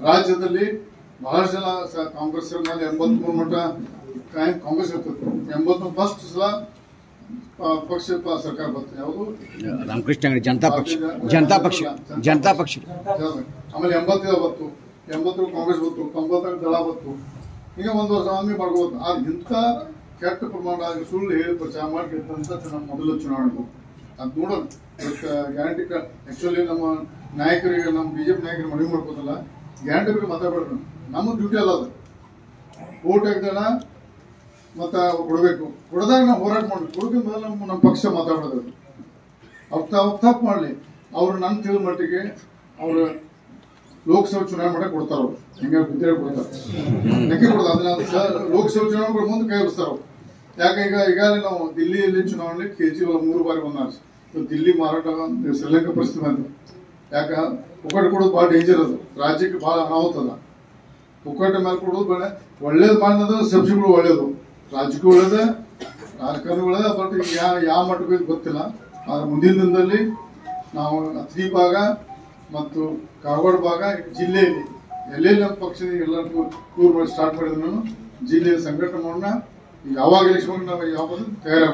ರಾಜ್ಯದಲ್ಲಿ ಬಹಳಷ್ಟು ಜನ ಸ- ಕಾಂಗ್ರೆಸ್ ಮೇಲೆ ಎಂಬತ್ಮೂರು ಮಟ್ಟ ಕಾಯಂ ಕಾಂಗ್ರೆಸ್ ಇರ್ತದೆ ಎಂಬತ್ಮೂರು ಫಸ್ಟ್ ಸಲ ಪ- ಪಕ್ಷ ಪ- ಸರ್ಕಾರ ಬರ್ತದೆ ಯಾವುದು ರಾಮಕೃಷ್ಣ ಅಂಗಡಿ ಜನತಾ ಪಕ್ಷ ಜನತಾ ಪಕ್ಷ ಜನತಾ ಪಕ್ಷ ಆಮೇಲೆ ಎಂಬತ್ತೈದು ಬತ್ತು ಎಂಬತ್ತು ಕಾಂಗ್ರೆಸ್ ಬತ್ತು ತೊಂಬತ್ತಾರು ದಳ ಬತ್ತು ಈಗ ಒಂದು ವರ್ಷ ಆದ್ಮೇಲೆ ಮಾಡ್ಬೋದು ಆದ್ರೆ ಇಂಥ ಕೆಟ್ಟ ಪ್ರಮಾಣ ಸುಳ್ಳು ಹೇಳಿ ಪ್ರಚಾರ ಮಾಡಿ ಗೆದ್ದಂತ ನಮ್ಮ ಮೊದಲ ಚುನಾವಣೆ ಅದು ನೋಡೋಣ ಗ್ಯಾರಂಟಿ ಆಕ್ಚುಲಿ ನಮ್ಮ ನಾಯಕರಿಗೆ ನಮ್ಮ ಬಿಜೆಪಿ ನಾಯಕರಿಗೆ ಮನವಿ ಮಾಡ್ಕೋದಲ್ಲ ಗ್ಯಾರಂಟಿ ಬಗ್ಗೆ ಮಾತಾಡ್ಬೇಡ್ರಿ ನಮ್ಮ ಡ್ಯೂಟಿ ಅಲ್ಲ ಅದು ಓಟ್ ಹಾಕ್ದಲ್ಲ ಮತ್ತ ಕೊಡಬೇಕು ಕೊಡದಾಗ ನಾವು ಹೋರಾಟ ಮಾಡ್ಬೇಕು ಕೊಡೋದ್ರಿಂದ ಮೊದಲು ನಮ್ಮ ನಮ್ಮ ಪಕ್ಷ ಮಾತಾಡೋದು ಅವ್ರು ತಾವು ತಪ್ಪು ಮಾಡಲಿ ಅವ್ರು ನನ್ನ ತಿಳಿದ ಮಟ್ಟಿಗೆ ಅವರು ಲೋಕಸಭೆ ಚುನಾವಣೆ ಮಾಡಕ್ಕೆ ಕೊಡ್ತಾರ ಅವ್ರು ಹಿಂಗೆ ಗುದ್ದೇಳಿ ಕೊಡ್ತಾರೆ ಯಾಕೆ ಕೊಡೋದು ಅದನ್ನ ಸ- ಲೋಕಸಭೆ ಚುನಾವಣೆ ಕೂಡ ಮುಂದೆ ಕೈ ಬಿಡ್ತಾರ ಅವ್ರು ಯಾಕೆ ಈಗ ಈಗಾಗಲೇ ನಾವು ದಿಲ್ಲಿಯಲ್ಲಿ ಚುನಾವಣೆ ಕೇಜ್ರಿವಾಲ್ ಮೂರು ಬಾರಿ ಬಂದಾರ ಇವತ್ತು ದಿಲ್ಲಿ ಮಾರಾಟ ಒಂದು ಶ್ರೀಲಂಕಾ ಪರಿಸ್ಥಿತಿ ಬಂತು ಯಾಕ ಒಕ್ಕಟ್ಟು ಕೊಡೋದು ಭಾಳ ಡೇಂಜರ್ ಅದು ರಾಜ್ಯಕ್ಕೆ ಭಾಳ ಅನಾಹುತ ಅದ ಒಕ್ಕಟ್ಟ ಮೇಲೆ ಕೊಡೋದು ಬೇಡ ಒಳ್ಳೇದು ಮಾಡಿದ್ರೆ ಸಬ್ಸಿಡಿಗಳು ಒಳ್ಳೇದು ರಾಜಕೀಯ ಒಳ್ಳೇದೇ ರಾಜಕಾರಣ ಒಳ್ಳೇದೇ ಬಟ್ ಯಾವ ಯಾವ ಮಟ್ಟಕ್ಕೆ ಇದು ಗೊತ್ತಿಲ್ಲ ಆದ್ರೆ ಮುಂದಿನ ದಿನದಲ್ಲಿ ನಾವು ಅತ್ರಿ ಭಾಗ ಮತ್ತು ಕಾರವಾರ ಭಾಗ ಜಿಲ್ಲೆಯಲ್ಲಿ ಎಲ್ಲೆಲ್ಲಿ ನಮ್ಮ ಪಕ್ಷದ ಎಲ್ಲರಿಗೂ ಟೂರ್ ಮಾಡಿ ಸ್ಟಾರ್ಟ್ ಮಾಡಿದ್ರು ನಾನು ಜಿಲ್ಲೆಯ ಸಂಘಟನೆ ಮಾಡೋಣ ಯಾವಾಗ ಎಲೆಕ್ಷನ್ ನಾವು ಯಾವಾಗ ತಯಾರಾಗ